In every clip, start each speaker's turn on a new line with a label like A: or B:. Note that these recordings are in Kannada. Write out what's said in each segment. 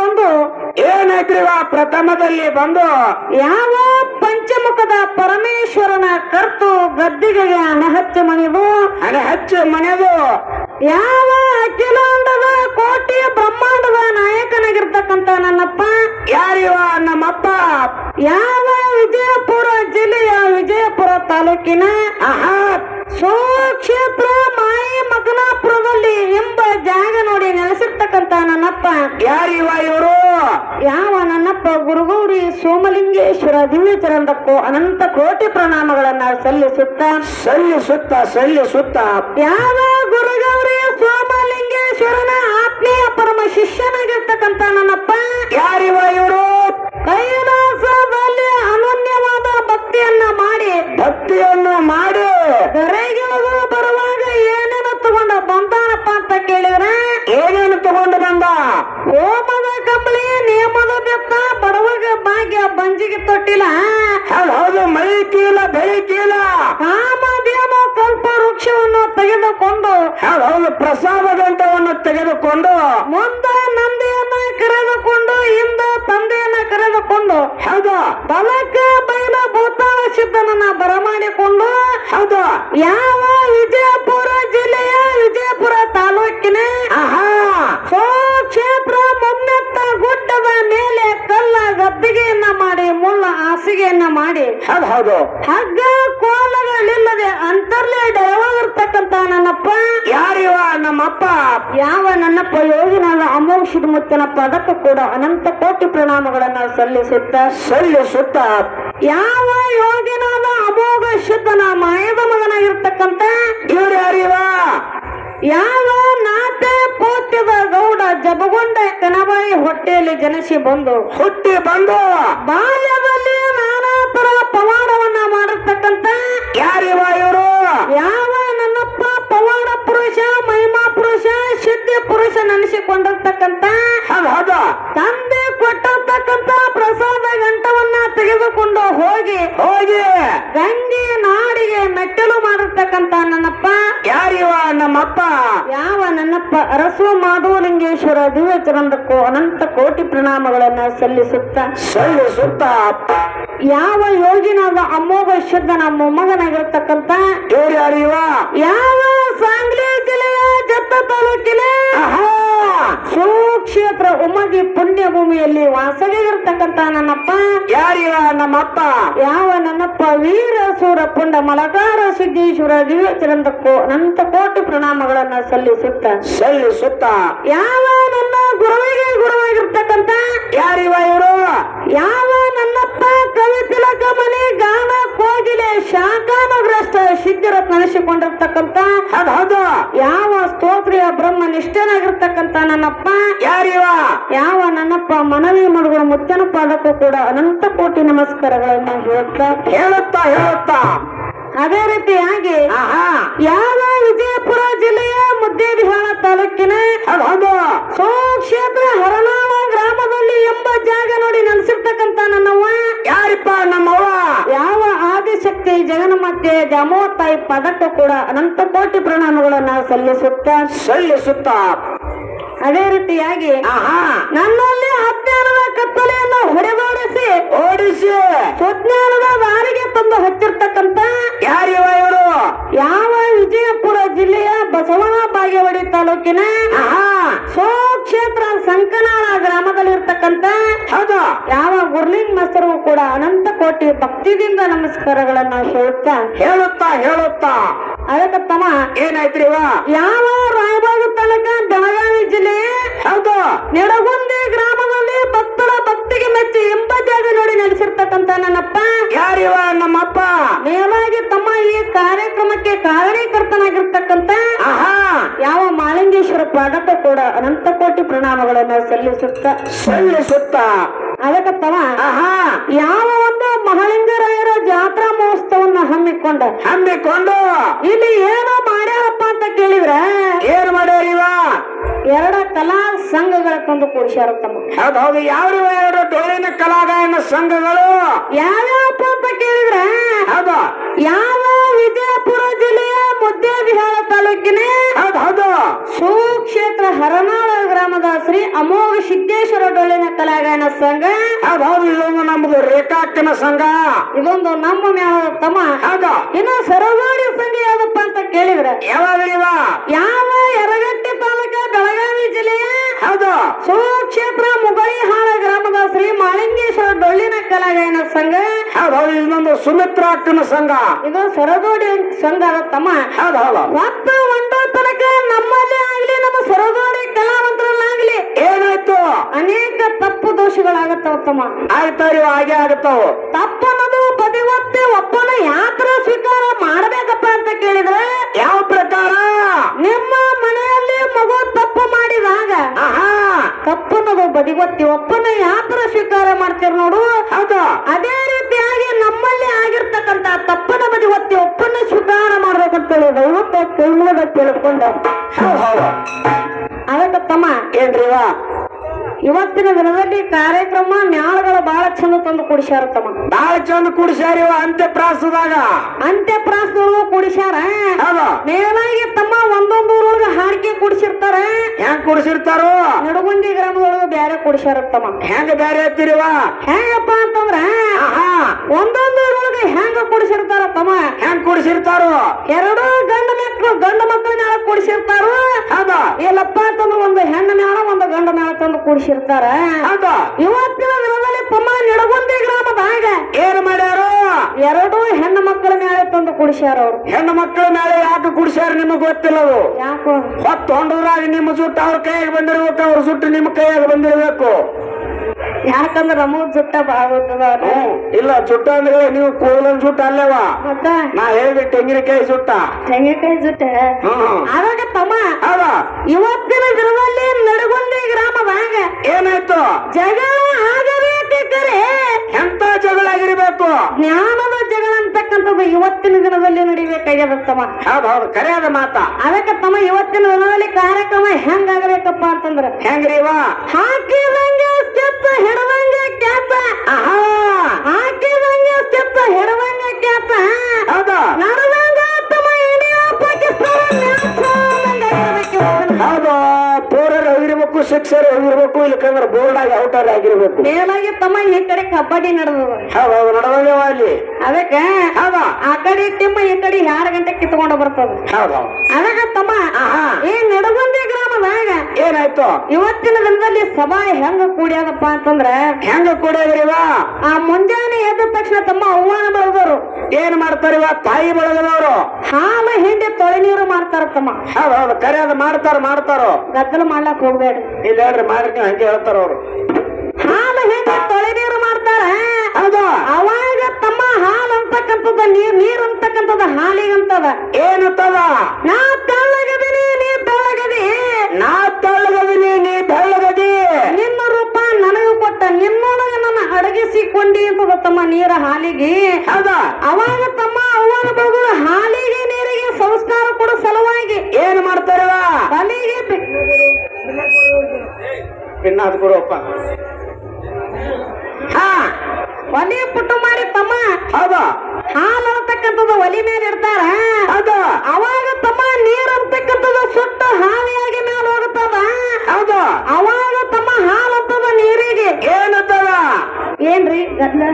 A: ಬಂದು
B: ಏನಾಯ್ತ್ರಿವ ಪ್ರಥಮದಲ್ಲಿ ಬಂದು
A: ಯಾವ ಪಂಚಮುಖದ ಪರಮೇಶ್ವರನ ಕರ್ತು ಗದ್ದಿಗೆ ಹಣ ಹಚ್ಚ ಮಣಿದು
B: ಹಣ ಹಚ್ಚಿ ಮನೆದು
A: ಯಾವ ಅಖಿಲಾಂಡದ ಕೋಟಿ ಬ್ರಹ್ಮಾಂಡದ ನಾಯಕನಾಗಿರ್ತಕ್ಕಂತ ನನ್ನಪ್ಪ
B: ಯಾರಿವ ನಮ್ಮಪ್ಪ
A: ಯಾವ ವಿಜಯಪುರ ಜಿಲ್ಲೆಯ ವಿಜಯಪುರ ತಾಲೂಕಿನ
B: ಆಹಾ
A: ಸೋಕ್ಷೇತ್ರ ಮಾಯಿ ಮಗನಾಪುರದಲ್ಲಿ ಎಂಬ ಜಾಗ ನೋಡಿ ನೆಲೆಸಿರ್ತಕ್ಕಂತ ನನ್ನಪ್ಪ
B: ಯಾರಿವ ಇವರು
A: ಯಾವ ನನ್ನಪ್ಪ ಗುರುಗೌರಿ ಸೋಮಲಿಂಗೇಶ್ವರ ದಿವ್ಯಚರಂದಕ್ಕೂ ಅನಂತ ಕೋಟಿ ಪ್ರಣಾಮಗಳನ್ನ ಸಲ್ಲಿಸುತ್ತ
B: ಸಲ್ಲಿಸುತ್ತ ಸಲ್ಲಿಸುತ್ತ
A: ಯಾವ ಗುರುಗೌರಿ ಸೋಮಲಿಂಗೇಶ್ವರನ ಆತ್ಮೀಯ ಪರಮ ಶಿಷ್ಯನಾಗಿರ್ತಕ್ಕಂತ ನನ್ನಪ್ಪ
B: ಯಾರಿವ ಇವರು
A: ಕೈಲಾಸದಲ್ಲಿ ಅನನ್ಯವಾದ ಭಕ್ತಿಯನ್ನ ಮಾಡಿ
B: ಭಕ್ತಿಯನ್ನು ಮಾಡಿ
A: ದರೆಗಿಳಿದು ಬರುವಾಗ ಏನೇನು ತಗೊಂಡ ಬಂದಾನಪ್ಪ ಅಂತ ಕೇಳಿದ್ರೆ
B: ಏನೇನು ತಗೊಂಡು ಬಂದ
A: ಹೋಮದ ಕಂಬಳಿ ನೇಮದ ಬೆತ್ತ ಬಡವಗ ಭಾಗ್ಯ ಬಂಜಿಗೆ ತೊಟ್ಟಿಲ್ಲ
B: ಹೌದು ಹೌದು ಮೈ ಕೀಲ ಬೆಳಿ ಕೀಲ
A: ಕಾಮಧೇನು ಕಲ್ಪ ವೃಕ್ಷವನ್ನು ತೆಗೆದುಕೊಂಡು
B: ಹೌದು ಹೌದು ಪ್ರಸಾದ ಗಂಟವನ್ನು ತೆಗೆದುಕೊಂಡು
A: ಮುಂದ ನಂದಿಯನ್ನ ಕರೆದುಕೊಂಡು ಹಿಂದ ತಂದೆಯನ್ನ ಕರೆದುಕೊಂಡು
B: ಹೌದು
A: ಬಲಕ ಬೈಲ ಭೂತಾಳ ಸಿದ್ಧನನ್ನ ಬರಮಾಡಿಕೊಂಡು
B: ಹೌದು
A: ಯಾವ ವಿಜಯಪುರ ಜಿಲ್ಲೆಯ ವಿಜಯಪುರ ತಾಲೂಕಿನ
B: ಆಹಾ
A: ಕ್ಷೇತ್ರ ಮುಮ್ಮೆತ್ತ ಗುಡ್ಡದ ಮೇಲೆ ಕಲ್ಲ ಗದ್ದಿಗೆಯನ್ನ ಮಾಡಿ ಮುಳ್ಳ ಹಾಸಿಗೆಯನ್ನ ಮಾಡಿ
B: ಹೌದು ಹೌದು
A: ಹಗ್ಗ ಕೋಲಗಳಿಲ್ಲದೆ ಅಂತರ್ಲೆ ಡಯವಾಗಿರ್ತಕ್ಕಂತ ನನ್ನಪ್ಪ
B: ಯಾರಿವ ನಮ್ಮಪ್ಪ
A: ಯಾವ ನನ್ನಪ್ಪ ಯೋಗಿನಾದ ಅಮೋಕ್ಷದ ಮುತ್ತಿನ ಪದಕ್ಕೂ ಕೂಡ ಅನಂತ ಕೋಟಿ ಪ್ರಣಾಮಗಳನ್ನ ಸಲ್ಲಿಸುತ್ತ
B: ಸಲ್ಲಿಸುತ್ತ
A: ಯಾವ ಯೋಗಿನಾದ ಅಮೋಘ ಶುದ್ಧನ ಮಾಯದ ಮಗನಾಗಿರ್ತಕ್ಕಂತ
B: ಇವ್ರು ಯಾರಿವ
A: ಯಾವ ನಾಟೆ ಪೋತ್ಯದ ಗೌಡ ಜಬಗೊಂಡ ಕನಬಾಯಿ ಹೊಟ್ಟೆಯಲ್ಲಿ ಜನಿಸಿ ಬಂದು
B: ಹುಟ್ಟಿ ಬಂದು
A: ಬಾಲ್ಯದಲ್ಲಿ ನಾನಾ ತರ ಪವಾಡವನ್ನ ಮಾಡಿರ್ತಕ್ಕಂತ
B: ಯಾರಿವ ಇವರು
A: ಯಾವ ನನ್ನಪ್ಪ ಪವಾಡ ಪುರುಷ ಮಹಿಮಾ ಪುರುಷ ಸಿದ್ಧ ಪುರುಷ ನೆನೆಸಿಕೊಂಡಿರ್ತಕ್ಕಂತ
B: ಹೌದು ಹೌದು
A: ತಂದೆ ಕೊಟ್ಟಿರ್ತಕ್ಕಂತ ಪ್ರಸಾದ ಗಂಟವನ್ನ ತೆಗೆದುಕೊಂಡು ಹೋಗಿ
B: ಹೋಗಿ
A: ಗಂಗೆ ನಾಡಿಗೆ ಮೆಟ್ಟಲು ಮಾಡಿರ್ತಕ್ಕಂತ ನನ್ನಪ್ಪ
B: ಯಾರಿವ ನಮ್ಮಪ್ಪ
A: ಯಾವ ನನ್ನಪ್ಪ ಅರಸು ಮಾಧವಲಿಂಗೇಶ್ವರ ದಿವ್ಯ ಚರಂದಕ್ಕೂ ಅನಂತ ಕೋಟಿ ಪ್ರಣಾಮಗಳನ್ನ ಸಲ್ಲಿಸುತ್ತ
B: ಸಲ್ಲಿಸುತ್ತ
A: ಯಾವ ಯೋಗಿನಾದ ಅಮೋಘ ಶುದ್ಧನ ಮೊಮ್ಮಗನಾಗಿರ್ತಕ್ಕಂತ
B: ಇವ್ರು ಯಾರಿವ
A: ಯಾವ ಸಾಂಗ್ಲಿ ಜಿಲ್ಲೆಯ ಜತ್ತ ತಾಲೂಕಿನ
B: ಆಹಾ
A: ಸುಕ್ಷೇತ್ರ ಉಮದಿ ಪುಣ್ಯ ಭೂಮಿಯಲ್ಲಿ ವಾಸವಿರ್ತಕ್ಕಂತ ನನ್ನಪ್ಪ
B: ಯಾರಿವ ನಮ್ಮಪ್ಪ
A: ಯಾವ ನನ್ನಪ್ಪ ವೀರ ಸೂರ ಪುಂಡ ಮಲಕಾರ ಸಿದ್ದೇಶ್ವರ ದಿವ್ಯ ಚರಂದಕ್ಕೂ ಅನಂತ ಕೋಟಿ ಪ್ರಣಾಮಗಳನ್ನ ಸಲ್ಲಿಸುತ್ತ
B: ಸಲ್ಲಿಸುತ್ತ
A: ಯಾವ ನನ್ನ ಗುರುವಿಗೆ ಗುರುವಾಗಿರ್ತಕ್ಕಂತ
B: ಯಾರಿವ ಇವರು
A: ಯಾವ ನನ್ನಪ್ಪ ಕವಿ ತಿಲಕ ಮನೆ ಗಾನ ಕೋಗಿಲೆ ಶಾಖಾನುಗ್ರಸ್ತ ಸಿದ್ಧರತ್ ನಡೆಸಿಕೊಂಡಿರ್ತಕ್ಕಂತ
B: ಹೌದು ಹೌದು
A: ಯಾವ ಸ್ತೋತ್ರಿಯ ಬ್ರಹ್ಮ ನಿಷ್ಠನಾಗಿರ್ತಕ್ಕಂತ ನನ್ನಪ್ಪ
B: ಯಾರಿವ
A: ಯಾವ ನನ್ನಪ್ಪ ಮನವಿ ಮಡುಗಳ ಮುತ್ತನ ಪಾದಕ್ಕೂ ಕೂಡ ಅನಂತ ಕೋಟಿ ನಮಸ್ಕಾರಗಳನ್ನ ಹೇಳ್ತಾ
B: ಹೇಳುತ್ತಾ ಹೇಳುತ್ತಾ
A: ಅದೇ ರೀತಿಯಾಗಿ
B: ಆಹಾ
A: ಯಾವ ವಿಜಯಪುರ ಜಿಲ್ಲೆಯ ಮುದ್ದೇಬಿಹಾಳ ತಾಲೂಕಿನ
B: ಹೌದು ಹೌದು
A: ಸುಕ್ಷೇತ್ರ ಹರನಾಳ ಗ್ರಾಮದಲ್ಲಿ ಎಂಬ ಜಾಗ ನೋಡಿ ನೆಲೆಸಿರ್ತಕ್ಕಂತ ನನ್ನವ್ವ
B: ಯಾರಿಪ್ಪ ನಮ್ಮವ್ವ
A: ಯಾವ ಆದಿಶಕ್ತಿ ಜಗನ್ಮಾತೆ ಜಾಮೋತಾಯಿ ಪದಕ್ಕೂ ಕೂಡ ಅನಂತ ಕೋಟಿ ಪ್ರಣಾಮಗಳನ್ನ ಸಲ್ಲಿಸುತ್ತ
B: ಸಲ್ಲಿಸುತ್ತ
A: ಅದೇ ರೀತಿಯಾಗಿ
B: ಆಹಾ
A: ನನ್ನಲ್ಲಿ ಅಜ್ಞಾನದ ಕತ್ತಲೆಯನ್ನು ಹೊಡೆದೋಡಿಸಿ
B: ಓಡಿಸಿ
A: ಸುಜ್ಞಾನದ ದಾರಿಗೆ ತಂದು ಹಚ್ಚಿರ್ತಕ್ಕಂತ
B: ಯಾರಿವ ಇವರು
A: ಯಾವ ವಿಜಯಪುರ ಜಿಲ್ಲೆಯ ಬಸವನ ಬಾಗೇವಾಡಿ ತಾಲೂಕಿನ
B: ಆಹಾ
A: ಸೋಕ್ಷೇತ್ರ ಸಂಕನಾಳ ಗ್ರಾಮದಲ್ಲಿರ್ತಕ್ಕಂತ
B: ಹೌದು
A: ಯಾವ ಗುರ್ಲಿಂಗ್ ಮಸ್ತರು ಕೂಡ ಅನಂತ ಕೋಟಿ ಭಕ್ತಿದಿಂದ ನಮಸ್ಕಾರಗಳನ್ನ ಹೇಳುತ್ತಾ
B: ಹೇಳುತ್ತಾ ಹೇಳುತ್ತಾ
A: ಅದಕ್ಕೆ ತಮ್ಮ
B: ಏನಾಯ್ತ್ರಿವ
A: ಯಾವ ರಾಯಬಾಗ ತನಕ ಬೆಳಗಾವಿ ಜಿಲ್ಲೆ
B: ಹೌದು
A: ನಿಡಗುಂದಿ ಗ್ರಾಮದಲ್ಲಿ ಭಕ್ತರ ಭಕ್ತಿಗೆ ಮೆಚ್ಚಿ ಎಂಬ ಜಾಗ ನೋಡಿ ನೆಲೆಸಿರ್ತಕ್ಕಂತ ನನ್ನಪ್ಪ
B: ಯಾರಿವ ನಮ್ಮಪ್ಪ
A: ಮೇಲಾಗಿ ತಮ್ಮ ಈ ಕಾರ್ಯಕ್ರಮಕ್ಕೆ ಕಾರಣೀಕರ್ತನಾಗಿರ್ತಕ್ಕಂತ
B: ಆಹಾ
A: ಯಾವ ಮಾಲಿಂಗೇಶ್ವರ ಪಾದಕ್ಕೂ ಕೂಡ ಅನಂತ ಕೋಟಿ ಪ್ರಣಾಮಗಳನ್ನ ಸಲ್ಲಿಸುತ್ತ
B: ಸಲ್ಲಿಸುತ್ತ
A: ಅದಕ್ಕೆ ತಮ್ಮ
B: ಆಹಾ
A: ಯಾವ ಒಂದು ಮಹಲಿಂಗರಾಯರ ಜಾತ್ರಾ ಮಹೋತ್ಸವನ್ನ ಹಮ್ಮಿಕೊಂಡ
B: ಹಮ್ಮಿಕೊಂಡು
A: ಇಲ್ಲಿ ಏನೋ ಮಾಡ್ಯಾರಪ್ಪ ಅಂತ ಕೇಳಿದ್ರೆ
B: ಏನ್ ಮಾಡ್ಯಾರಿವ
A: ಎರಡ ಕಲಾ ಸಂಘಗಳ ತಂದು ಕೂಡಿಸ್ಯಾರ ತಮ್ಮ
B: ಹೌದು ಹೌದು ಯಾವ್ರಿವ ಎರಡು ಡೊಳ್ಳಿನ ಕಲಾಗಾಯನ ಸಂಘಗಳು
A: ಯಾವ್ಯಾವಪ್ಪ ಅಂತ ಕೇಳಿದ್ರೆ
B: ಹೌದು
A: ಯಾವ ವಿಜಯಪುರ ಜಿಲ್ಲೆಯ ಮುದ್ದೇಬಿಹಾಳ ತಾಲೂಕಿನ
B: ಹೌದು ಹೌದು
A: ಸುಕ್ಷೇತ್ರ ಹರನಾಳ ಗ್ರಾಮದ ಶ್ರೀ ಅಮೋಘ ಸಿದ್ದೇಶ್ವರ ಡೊಳ್ಳಿನ ಕಲಾಗಾಯನ ಸಂಘ
B: ಹೌದು ಹೌದು ಇದೊಂದು ನಮ್ದು ರೇಖಾಕ್ಕನ ಸಂಘ
A: ಇದೊಂದು ನಮ್ಮ ಮ್ಯಾಲ ತಮ್ಮ
B: ಹೌದು
A: ಇನ್ನು ಸರದಾಡಿ ಸಂಘ ಯಾವ್ದಪ್ಪ ಅಂತ ಕೇಳಿದ್ರೆ
B: ಯಾವಾಗ್ರಿವ
A: ಯಾವ ಯರಗಟ್ಟಿ ತಾಲೂಕ ಬೆಳಗಾವಿ ಜಿಲ್ಲೆಯ
B: ಹೌದು
A: ಸುಕ್ಷೇತ್ರ ಮುಗಳಿ ಹಾಳ ಗ್ರಾಮದ ಶ್ರೀ ಮಾಳಿಂಗೇಶ್ವರ ಡೊಳ್ಳಿನ ಕಲಾಗಾಯನ ಸಂಘ
B: ಹೌದು ಹೌದು ಇದೊಂದು ಸುಮಿತ್ರ ಅಕ್ಕನ ಸಂಘ
A: ಇದು ಸರದೋಡಿ ಸಂಘ ಅದ ತಮ್ಮ
B: ಹೌದು ಹೌದು
A: ಮತ್ತು ಒಂದು ತನಕ ನಮ್ಮಲ್ಲಿ ಆಗ್ಲಿ ನಮ್ಮ ಸರದೋಡಿ ಕಲಾವಂತರಲ್ಲಾಗ್ಲಿ
B: ಏನಾಯ್ತು
A: ಅನೇಕ ತಪ್ಪು ದೋಷಗಳಾಗತ್ತವ ತಮ್ಮ
B: ಆಯ್ತಾರಿ ಹಾಗೆ ಆಗುತ್ತಾವು
A: ತಪ್ಪನ್ನದು ಬದಿವತ್ತೆ ಒಪ್ಪನ ಯಾತ್ರ ಸ್ವೀಕಾರ ಮಾಡಬೇಕಪ್ಪ ಅಂತ ಕೇಳಿದ್ರೆ
B: ಯಾವ ಪ್ರಕಾರ
A: ನಿಮ್ಮ ಮನೆಯಲ್ಲಿ ಮಗು ತಪ್ಪು ಮಾಡಿದಾಗ
B: ಆಹಾ
A: ತಪ್ಪನ್ನದು ಬದಿಗೊತ್ತಿ ಒಪ್ಪನ ಯಾತ್ರ ಸ್ವೀಕಾರ ಮಾಡ್ತೀರಿ ನೋಡು
B: ಹೌದು
A: ಅದೇ ರೀತಿಯಾಗಿ ನಮ್ಮಲ್ಲಿ ಆಗಿರ್ತಕ್ಕಂತ ತಪ್ಪನ ಬದಿ ಒತ್ತಿ ಒಪ್ಪನ್ನ ಸ್ವೀಕಾರ ಮಾಡ್ಬೇಕಂತೇಳಿ ದೈವತ್ತ ಕೈಮೂಲದ ತಿಳ್ಕೊಂಡ
B: ಹೌದು ಹೌದು
A: ಅದಕ್ಕೆ ತಮ್ಮ
B: ಏನ್ರಿವ
A: ಇವತ್ತಿನ ದಿನದಲ್ಲಿ ಕಾರ್ಯಕ್ರಮ ಮ್ಯಾಳಗಳ ಬಹಳ ಚಂದ ತಂದು ಕುಡಿಸ್ಯಾರ ತಮ್ಮ
B: ಬಾಳ ಚಂದ ಕುಡಿಸ್ಯಾರಿವ ಅಂತ್ಯ ಪ್ರಾಸದಾಗ
A: ಅಂತ್ಯ ಪ್ರಾಸದೊಳಗೂ ಕುಡಿಸ್ಯಾರ
B: ಹೌದು
A: ಮೇಲಾಗಿ ತಮ್ಮ ಒಂದೊಂದು ಊರೊಳಗೆ ಹಾಡಿಕೆ ಕುಡಿಸಿರ್ತಾರ
B: ಹೆಂಗ್ ಕುಡಿಸಿರ್ತಾರೋ
A: ನಡುಗುಂದಿ ಗ್ರಾಮದೊಳಗೆ ಬ್ಯಾರೆ ಕುಡಿಸ್ಯಾರ ತಮ್ಮ
B: ಹೆಂಗ ಬ್ಯಾರೆ ಎತ್ತಿರಿವ
A: ಹೆಂಗಪ್ಪ ಅಂತಂದ್ರ
B: ಆಹಾ
A: ಒಂದೊಂದು ಊರೊಳಗೆ ಹೆಂಗ ಕುಡಿಸಿರ್ತಾರ ತಮ್ಮ
B: ಹೆಂಗ್ ಕುಡಿಸಿರ್ತಾರೋ
A: ಎರಡು ಗಂಡ ಮಕ್ಕಳು ಗಂಡ ಮಕ್ಕಳ ಮ್ಯಾಲ ಕುಡಿಸಿರ್ತಾರ
B: ಹೌದು
A: ಇಲ್ಲಪ್ಪ ಅಂತಂದ್ರ ಒಂದು ಹೆಣ್ಣು ಮ್ಯಾಲ ಒಂದು ಗಂಡ ಮ್ಯಾಲ ತಂದು ಕುಡಿಸಿರ್ತಾರ
B: ಹೌದು
A: ಇವತ್ತಿನ ದಿನದಲ್ಲಿ ತಮ್ಮ ನಿಡಗುಂದಿ ಗ್ರಾಮದಾಗ
B: ಏನ್ ಮಾಡ್ಯಾರು
A: ಎರಡು ಹೆಣ್ಣು ಮಕ್ಕಳ ಮ್ಯಾಲೆ ತಂದು ಕುಡಿಸ್ಯಾರ ಅವ್ರು
B: ಹೆಣ್ಣು ಮಕ್ಕಳ ಮೇಲೆ ಯಾಕೆ ಕುಡಿಸ್ಯಾರ ನಿಮಗ್ ಗೊತ್ತಿಲ್ಲದು
A: ಯಾಕೋ
B: ಹೊತ್ತು ಹೊಂಡದ್ರಾಗ ನಿಮ್ಮ ಸುಟ್ಟು ಅವ್ರ ಕೈಯಾಗ ಬಂದಿರ್ಬೇಕು ಅವ್ರ ಸುಟ್ಟು ನಿಮ್ಮ ಕೈಯಾಗ ಬಂದಿರ್ಬೇಕು
A: ಯಾಕಂದ್ರ ನಮಗ್ ಜುಟ್ಟ ಬಾಳ ಉದ್ದದವ್ರ.
B: ಹ್ಮ್. ಇಲ್ಲ ಸುಟ್ಟ ಅಂದ್ರೆ ನೀವು ಕೂದಲನ್ ಸುಟ್ಟ ಅಲ್ಲೇವ
A: ಮತ್ತ
B: ನಾ ಹೇಳಿದೆ ತೆಂಗಿನಕಾಯಿ ಸುಟ್ಟ
A: ತೆಂಗಿನಕಾಯಿ ಜುಟ್ಟ
B: ಹ್ಮ್
A: ಅದಾಗ ತಮ್ಮ
B: ಹೌದ
A: ಇವತ್ತಿನ ದಿನದಲ್ಲಿ ನಡಗುಂದಿ ಗ್ರಾಮದಾಗ
B: ಏನಾಯ್ತು
A: ಜಗಳ ಆಗಬೇಕಿದ್ದರೆ
B: ಎಂತ ಜಗಳ ಆಗಿರ್ಬೇಕು
A: ಜ್ಞಾನದ ಜಗಳ ಅಂತಕ್ಕಂಥದ್ದು ಇವತ್ತಿನ ದಿನದಲ್ಲಿ ನಡಿಬೇಕಾಗ್ಯದ ತಮ್ಮ
B: ಹೌದು ಹೌದು ಕರೆಯಾದ ಮಾತ
A: ಅದಕ್ಕೆ ತಮ್ಮ ಇವತ್ತಿನ ದಿನದಲ್ಲಿ ಕಾರ್ಯಕ್ರಮ ಹೆಂಗಾಗಬೇಕಪ್ಪ ಅಂತಂದ್ರ
B: ಹೆಂಗ್ರೀವ
A: ಹಾಕಿದಂಗೆ ಕೆತ್ತ ಹಿಡದಂಗೆ ಕೆತ್ತ
B: ಆಹಾ
A: ಹಾಕಿದಂಗೆ ಕೆತ್ತ ಹಿಡದಂಗೆ ಕೆತ್ತ
B: ಹೌದ
A: ನಡದಂಗ ತಮ್ಮ ಇಂಡಿಯಾ ಪಾಕಿಸ್ತಾನ ಮ್ಯಾಚ್ ಆಗಿರ್ಬೇಕು.
B: ಹೌದು ಪೋರರ್ ಹೋಗಿರ್ಬೇಕು ಶಿಕ್ಷರ್ ಹೋಗಿರ್ಬೇಕು ಇಲ್ಲಕಂದ್ರೆ ಬೋರ್ಡ್ ಆಗಿ ಔಟರ್ ಆಗಿರ್ಬೇಕು
A: ಮೇಲಾಗಿ ತಮ್ಮ ಈ ಕಡೆ ಕಬಡ್ಡಿ ನಡೆದದ
B: ಹೌದು ಹೌದು ನಡವಂಗವ ಅಲ್ಲಿ
A: ಅದಕ್ಕೆ
B: ಹೌದ
A: ಆ ಕಡೆ ಟಿಮ್ಮ ಈ ಕಡೆ ಎರಡು ಗಂಟೆ ಕಿತ್ಕೊಂಡು ಬರ್ತದ
B: ಹೌದು
A: ಅದಕ್ಕೆ ತಮ್ಮ
B: ಆಹಾ
A: ಈ ನಡಗುಂದಿ ಗ್ರಾಮದಾಗ
B: ಏನಾಯ್ತು
A: ಇವತ್ತಿನ ದಿನದಲ್ಲಿ ಸಭಾ ಹೆಂಗ ಕೂಡ್ಯಾದಪ್ಪ ಅಂತಂದ್ರ
B: ಹೆಂಗ ಕುಡಿಯೋದ್ರಿವ
A: ಆ ಮುಂಜಾನೆ ಎದ್ದ ತಕ್ಷಣ ತಮ್ಮ ಅವ್ವಾನ ಬೆಳೆದವರು
B: ಏನ್ ಮಾಡ್ತಾರಿವ ತಾಯಿ ಬಳಗದವರು
A: ಹಾಲ ಹಿಂಡಿ ತೊಳೆ ನೀರು ಮಾಡ್ತಾರ ತಮ್ಮ
B: ಹೌದು ಹೌದು ಕರೆಯದ ಮಾಡ್ತಾರ ಮಾಡ್ತಾರೋ
A: ಗದ್ದಲ ಮಾಡ್ಲಾಕ್ ಹೋಗ್ಬೇಡ್ರಿ
B: ಇಲ್ಲ ಹೇಳ್ರಿ ಮಾಡ್ರಿ ನೀವು ಹಂಗೆ ಹೇಳ್ತಾರ ಅವ್ರು
A: ಹಾಲು ಹಿಂಡಿ ತೊಳೆ ನೀರು ಮಾಡ್ತಾರ
B: ಹೌದು
A: ಅವಾಗ ತಮ್ಮ ಹಾಲು ಅಂತಕ್ಕಂಥದ್ದು ನೀರ್ ನೀರ್ ಅಂತಕ್ಕಂಥದ್ದು ಹಾಲಿಗಂತದ
B: ಏನತ್ತದ
A: ನಾ ತೆಳ್ಳಗದೀನಿ ನೀ ಬೆಳ್ಳಗದಿ
B: ನಾ ತೆಳ್ಳಗದಿನಿ ನೀ ಬೆಳ್ಳಗದಿ
A: ನಿನ್ನ ರೂಪ ನನಗೂ ಕೊಟ್ಟ ನಿನ್ನೊಳಗೆ ನನ್ನ ಅಡಗಿಸಿಕೊಂಡಿ ಅಂತದ ತಮ್ಮ ನೀರ ಹಾಲಿಗೆ
B: ಹೌದ
A: ಅವಾಗ ತಮ್ಮ ಅವ್ವನ ಬೆಳೆದು ಹಾಲಿಗೆ ನೀರಿಗೆ ಸಂಸ್ಕಾರ ಕೊಡೋ ಸಲುವಾಗಿ
B: ಏನ್ ಮಾಡ್ತಾರಿವ
A: ಬಲಿಗೆ ಬಿ-
B: ಪಿನ್ನ ಅದು ಕೊಡುವಪ್ಪ ಹಾ
A: ಒಲಿ ಪುಟ್ಟು ಮಾಡಿ ತಮ್ಮ
B: ಹೌದ
A: ಹಾಲು ಅಂತಕ್ಕಂಥದ್ದು ಒಲಿ ಮೇಲೆ ಇಡ್ತಾರ
B: ಹೌದ
A: ಅವಾಗ ತಮ್ಮ ನೀರ್ ಅಂತಕ್ಕಂಥದ್ದು ಸುಟ್ಟು ಹಾವಿಯಾಗಿ ಮೇಲೆ ಹೋಗುತ್ತದ
B: ಹೌದ
A: ಅವಾಗ ತಮ್ಮ ಹಾಲು ಅಂತದ ನೀರಿಗೆ
B: ಏನತ್ತದ
A: ಏನ್ರಿ ಗದ್ಲ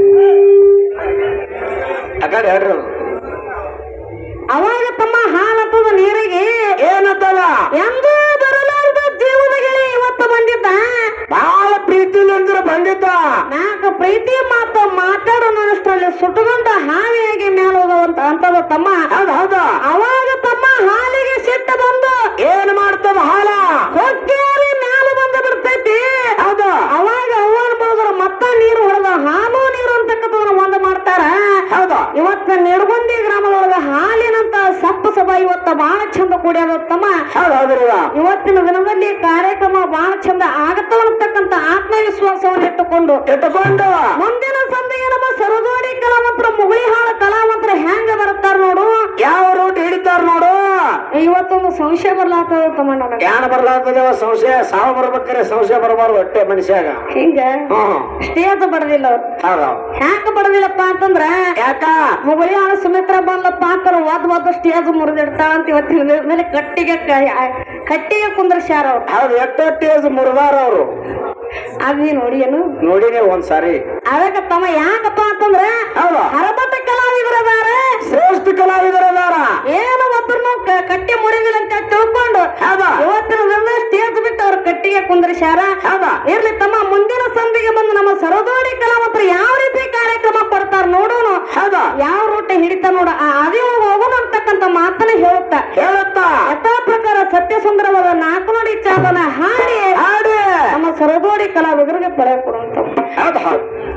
B: ಆ ಕಡೆ ಹೇಳ್ರಿ ಅದು.
A: ಅವಾಗ ತಮ್ಮ ಹಾಲು ಅಂತದ ನೀರಿಗೆ
B: ಏನತ್ತದ
A: ಎಂದೂ ಬರಲಾರ್ದ ಜೀವದ ಗೆಳೆ ಇವತ್ತು ಬಂದಿದ್ದ
B: ಬಹಳ ಪ್ರೀತಿಲಿ ಅಂದ್ರೆ ಬಂದಿದ್ದ
A: ನಾಲ್ಕು ಪ್ರೀತಿ ಮಾತು ಮಾತಾಡೋಣ ಅಷ್ಟರಲ್ಲಿ ಸುಟ್ಟುಕೊಂಡ ಹಾವಿಯಾಗಿ ಮೇಲೆ ಹೋಗುವಂತ ಅಂತದ ತಮ್ಮ
B: ಹೌದ ಹೌದ
A: ಅವಾಗ ತಮ್ಮ ಹಾಲಿಗೆ ಸಿಟ್ಟು ಬಂದು
B: ಏನ್ ಮಾಡ್ತದ ಹಾಲ
A: ಹೊಕ್ಕೇರಿ ಮ್ಯಾಲ ಬಂದು ಬಿಡ್ತೈತಿ
B: ಹೌದ
A: ಅವಾಗ ಅವ್ವನ ಬಳದ್ರ ಮತ್ತ ನೀರು ಹೊಡೆದ ಹಾಲು ನೀರು ಅಂತಕ್ಕಂಥದನ್ನ ಒಂದ್ ಮಾಡ್ತಾರ
B: ಹೌದ
A: ಇವತ್ತ ನಿಡಗುಂದಿ ಗ್ರಾಮದೊಳಗ ಹಾಲಿನಂತ ಸಪ್ಪ ಸಭಾ ಇವತ್ತ ಬಹಳ ಚಂದ ಕೂಡ್ಯಾದ ತಮ್ಮ
B: ಹೌದ ಹೌದ್ರಿ
A: ಇವತ್ತಿನ ದಿನದಲ್ಲಿ ಕಾರ್ಯಕ್ರಮ ಬಹಳ ಚಂದ ಆಗತ್ತವ ಅಂತಕ್ಕಂತ ಆತ್ಮವಿಶ್ವಾಸವನ್ನು ಇಟ್ಟುಕೊಂಡು
B: ಇಟ್ಟುಕೊಂಡು
A: ಮುಂದಿನ ಸಂಧಿಗೆ ನಮ್ಮ ಸರದೋಡಿ ಕಲಾವಂತರ ಮುಗುಳಿ ಹಾಳ ಕಲಾವಂತರ ಹೆಂಗ ಬರುತ್ತಾರ ನೋಡು
B: ಯಾವ ರೂಟ್ ಹಿಡಿತಾರ ನೋಡು
A: ಇವತ್ತೊಂದು ಸಂಶಯ ಬರ್ಲಾತದ ತಮ್ಮ ನನಗೆ
B: ಯಾನ ಬರ್ಲಾತದೇವ ಸಂಶಯ ಸಾವು ಬರ್ಬೇಕಾರೆ ಸಂಶಯ ಬರಬಾರ್ದು ಹೊಟ್ಟೆ ಮನುಷ್ಯಾಗ
A: ಹಿಂಗ
B: ಹ್ಮ್
A: ಸ್ಟೇಜ್ ಬಡದಿಲ್ಲ ಅವ್ರು
B: ಹೌದ
A: ಹ್ಯಾಂಗ ಬಡದಿಲ್ಲಪ್ಪ ಅಂತಂದ್ರ
B: ಯಾಕ
A: ಮುಗುಳಿ ಹಾಳು ಸುಮಿತ್ರ ಬಂದ್ಲಪ್ಪ ಅಂತಾರ ಒದ್ ಒದ್ ಸ್ಟೇಜ್ ಮುರಿದಿಡ್ತಾಳ ಅಂತ ಇವತ್ತಿನ ದಿನದಲ್ಲಿ ಕಟ್ಟಿಗೆ ಕ- ಕಟ್ಟಿಗೆ ಕುಂದ್ರಸ್ಯಾರ ಅವ್ರು
B: ಹೌದು ಎಷ್ಟೋ ಟೇಜ್ ಮುರಿದಾರ ಅವರು
A: ಅದಿ ನೋಡಿ ಏನು
B: ನೋಡಿನೇ ಒಂದ್ ಸಾರಿ
A: ಅದಕ್ಕ ತಮ್ಮ ಯಾಕಪ್ಪ ಅಂತಂದ್ರ
B: ಹೌದಾ
A: ಹರಬಟ್ಟ ಕಲಾವಿದರದಾರ
B: ಶ್ರೇಷ್ಠ ಕಲಾವಿದರದಾರ
A: ಏನು ಒಬ್ಬರನ್ನು ಕಟ್ಟಿ ಮುರಿದಿಲ್ಲ ಅಂತ ತಿಳ್ಕೊಂಡು
B: ಹೌದಾ
A: ಇವತ್ತಿನ ದಿನ ಸ್ಟೇಜ್ ಬಿಟ್ಟು ಅವ್ರ ಕಟ್ಟಿಗೆ ಕುಂದ್ರಿಸ್ಯಾರ
B: ಹೌದಾ
A: ಇರ್ಲಿ ತಮ್ಮ ಮುಂದಿನ ಸಂಧಿಗೆ ಬಂದು ನಮ್ಮ ಸರೋದೋಡಿ ಕಲಾವಂತರು ಯಾವ ರೀತಿ ಕಾರ್ಯಕ್ರಮ ಕೊಡ್ತಾರ ನೋಡೋಣ
B: ಹೌದಾ
A: ಯಾವ ರೂಟ ಹಿಡಿತ ನೋಡ ಆ ಅದೇ ಹೋಗೋಣ ಅಂತಕ್ಕಂತ ಮಾತನ್ನ ಹೇಳುತ್ತ
B: ಹೇಳುತ್ತ
A: ಯಥಾ ಪ್ರಕಾರ ಸತ್ಯ ಸುಂದರವಾದ ನಾಲ್ಕು ನುಡಿ ಚಾದನ ಹಾಡಿ
B: ಹಾಡಿ
A: ನಮ್ಮ ಸರದೋಡಿ ಕಲಾವಿದರಿಗೆ ಪಡೆ ಕೊಡುವಂತ
B: ಹೌದು ಹೌದು